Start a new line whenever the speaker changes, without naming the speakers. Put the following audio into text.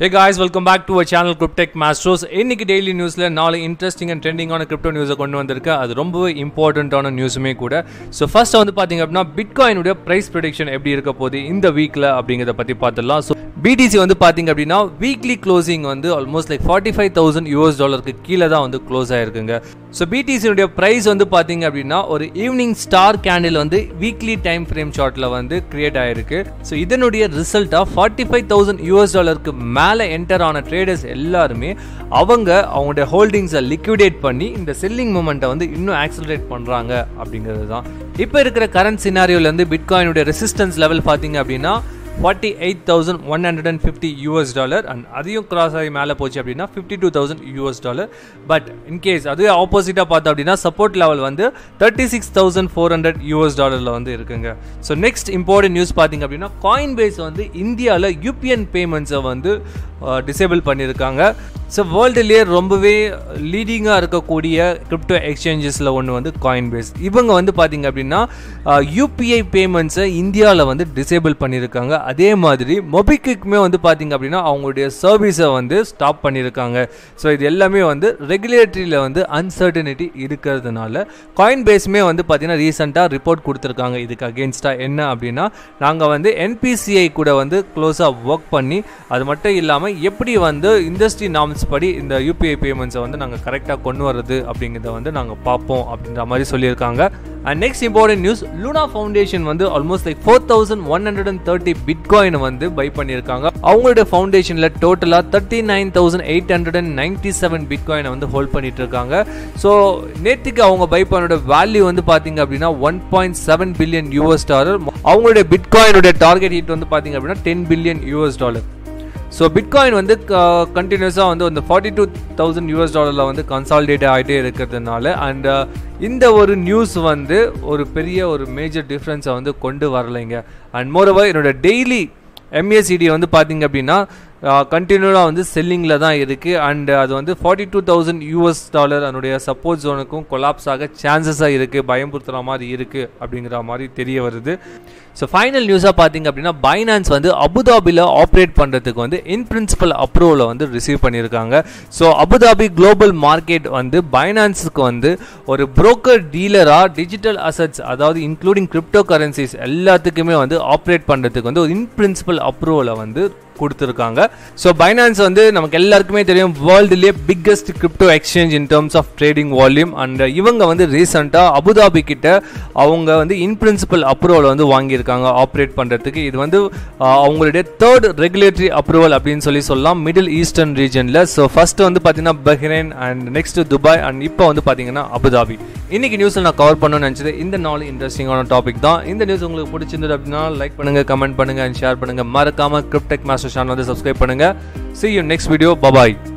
hey guys welcome back to a channel Cryptech Masters இன்னைக்கு daily நியூஸில் நாலு interesting and ட்ரெண்டிங்கான கிரிப்டோ நியூஸை கொண்டு வந்திருக்கு அது ரொம்பவே இம்பார்ட்டண்ட்டான நியூஸுமே கூட ஸோ ஃபர்ஸ்ட் வந்து பார்த்தீங்க அப்படின்னா பிட்காயினுடைய ப்ரைஸ் ப்ரொடிக்ஷன் எப்படி இருக்க போகுது இந்த வீக்கில் அப்படிங்கிறத பற்றி பார்த்துடலாம் ஸோ பிடிசி வந்து பார்த்தீங்க அப்படின்னா வீக்லி க்ளோசிங் வந்து almost like forty five thousand US டாலருக்கு கீழே தான் வந்து க்ளோஸ் ஆயிருக்குங்க ஸோ பிடிசியுடைய ப்ரைஸ் வந்து பார்த்தீங்க அப்படின்னா ஒரு ஈவினிங் ஸ்டார் கேண்டில் வந்து வீக்லி டைம் ஃப்ரேம் ஷார்ட்டில் வந்து கிரியேட் ஆயிருக்கு ஸோ இதனுடைய ரிசல்ட்டாக ஃபார்ட்டி ஃபைவ் தௌசண்ட் யூஎஸ் டாலருக்கு மேலே என்டர் ஆன ட்ரேடர்ஸ் எல்லாருமே அவங்க அவங்களுடைய ஹோல்டிங்ஸை லிக்விடேட் பண்ணி இந்த செல்லிங் மூமெண்ட்டை வந்து இன்னும் ஆக்சலரேட் பண்ணுறாங்க அப்படிங்கிறது தான் இப்போ இருக்கிற கரண்ட் சினாரியோலேருந்து பிட்காயினுடைய ரெசிஸ்டன்ஸ் லெவல் பார்த்தீங்க அப்படின்னா forty eight thousand one hundred and fifty US dollar and அதையும் கிராஸ் ஆகி மேலே போச்சு அப்படின்னா fifty two thousand US dollar but in case அதுவே ஆப்போசிட்டாக பார்த்தோம் அப்படின்னா சப்போர்ட் லெவல் வந்து thirty six thousand four hundred US டாலரில் வந்து இருக்குங்க ஸோ நெக்ஸ்ட் இம்பார்ட்டன்ட் நியூஸ் பார்த்தீங்க அப்படின்னா காயின் பேஸ் வந்து இந்தியாவில் யூபிஎன் பேமெண்ட்ஸை வந்து டிசேபிள் பண்ணியிருக்காங்க ஸோ வேர்ல்டுலேயே ரொம்பவே லீடிங்காக இருக்கக்கூடிய கிரிப்டோ எக்ஸ்சேஞ்சஸில் ஒன்று வந்து காயின் பேஸ் இவங்க வந்து பார்த்தீங்க அப்படின்னா யூபிஐ பேமெண்ட்ஸை இந்தியாவில் வந்து டிசேபிள் பண்ணியிருக்காங்க அதே மாதிரி மொபிக்விக்குமே வந்து பார்த்தீங்க அப்படின்னா அவங்களுடைய சர்வீஸை வந்து ஸ்டாப் பண்ணியிருக்காங்க ஸோ இது எல்லாமே வந்து ரெகுலேட்டரியில் வந்து அன்சர்டனிட்டி இருக்கிறதுனால காயின் பேஸுமே வந்து பார்த்தீங்கன்னா ரீசெண்டாக ரிப்போர்ட் கொடுத்துருக்காங்க இதுக்கு அகேன்ஸ்டாக என்ன அப்படின்னா நாங்கள் வந்து என்பிசிஐ கூட வந்து க்ளோஸாக ஒர்க் பண்ணி அது மட்டும் இல்லாமல் எப்படி வந்து இண்டஸ்ட்ரி நார்ம்ஸ் படி இந்த யூபிஐ பேமெண்ட்ஸை வந்து நாங்கள் கரெக்டாக கொண்டு வர்றது அப்படிங்கிறத வந்து நாங்கள் பார்ப்போம் அப்படின்ற மாதிரி சொல்லியிருக்காங்க and next important news Luna Foundation வந்து almost like four thousand one hundred and thirty bitcoin வந்து பை பண்ணியிருக்காங்க அவங்களுடைய ஃபவுண்டேஷனில் டோட்டலாக thirty nine thousand eight hundred and ninety seven பிட்காயினை வந்து ஹோல்ட் பண்ணிட்டு இருக்காங்க ஸோ நேற்றுக்கு அவங்க பை பண்ணோட வேல்யூ வந்து பார்த்தீங்க அப்படின்னா one point seven billion US dollar அவங்களுடைய பிட்காயினுடைய டார்கெட் ஹிட் வந்து பார்த்தீங்க அப்படின்னா ten billion US dollar so bitcoin வந்து கண்டினியூஸாக வந்து அந்த ஃபார்ட்டி டூ தௌசண்ட் யூஎஸ் டாலரில் வந்து கன்சாலிடேட் ஆகிட்டே இருக்கிறதுனால அண்ட் இந்த ஒரு நியூஸ் வந்து ஒரு பெரிய ஒரு மேஜர் டிஃப்ரென்ஸை வந்து கொண்டு வரலைங்க அண்ட் மோரோவர் என்னோட டெய்லி எம்ஏசிடி வந்து பார்த்தீங்க அப்படின்னா கண்டினியூவாக வந்து செல்லிங்கில் தான் இருக்குது அண்ட் அது வந்து forty two thousand US dollar அதனுடைய சப்போர்ட் ஜோனுக்கும் கொலாப்ஸ் ஆக சான்சஸாக இருக்குது பயம்புறுத்துகிற மாதிரி இருக்குது அப்படிங்கிற மாதிரி தெரிய வருது ஸோ ஃபைனல் நியூஸாக பார்த்தீங்க அப்படின்னா பைனான்ஸ் வந்து அபுதாபியில் ஆப்ரேட் பண்ணுறதுக்கு வந்து இன் பிரின்சிபல் அப்ரூவலை வந்து ரிசீவ் பண்ணியிருக்காங்க ஸோ அபுதாபி குளோபல் மார்க்கெட் வந்து பைனான்ஸுக்கு வந்து ஒரு புரோக்கர் டீலராக டிஜிட்டல் அசட்ஸ் அதாவது இன்க்ளூடிங் கிரிப்டோ கரன்சிஸ் எல்லாத்துக்குமே வந்து ஆப்ரேட் பண்ணுறதுக்கு வந்து ஒரு இன் பிரின்சிபல் அப்ரூவலை வந்து கொடுத்துருக்காங்க ஸோ பைனான்ஸ் வந்து நமக்கு எல்லாருக்குமே தெரியும் வேர்ல்டுலேயே biggest crypto exchange in terms of trading volume and இவங்க வந்து ரீசெண்டாக அபுதாபி கிட்ட அவங்க வந்து இன் பிரின்சிபல் அப்ரூவல் வந்து வாங்கியிருக்காங்க ஆப்ரேட் பண்ணுறதுக்கு இது வந்து அவங்களுடைய தேர்ட் ரெகுலேட்டரி அப்ரூவல் அப்படின்னு சொல்லி சொல்லலாம் மிடில் ஈஸ்டர்ன் ரீஜனில் ஸோ ஃபர்ஸ்ட் வந்து பார்த்தீங்கன்னா Bahrain and next Dubai and இப்போ வந்து பார்த்தீங்கன்னா அபுதாபி இன்னைக்கு நியூஸில் நான் கவர் பண்ணணும்னு நினச்சது இந்த நாலு இன்ட்ரெஸ்டிங்கான டாபிக் தான் இந்த நியூஸ் உங்களுக்கு பிடிச்சிருந்தது அப்படின்னா லைக் பண்ணுங்கள் கமெண்ட் பண்ணுங்கள் அண்ட் ஷேர் பண்ணுங்கள் மறக்காமல் கிரிப்டெக் மாஸ்டர் சேனல் வந்து சப்ஸ்கிரைப் பண்ணுங்கள் see you next video bye bye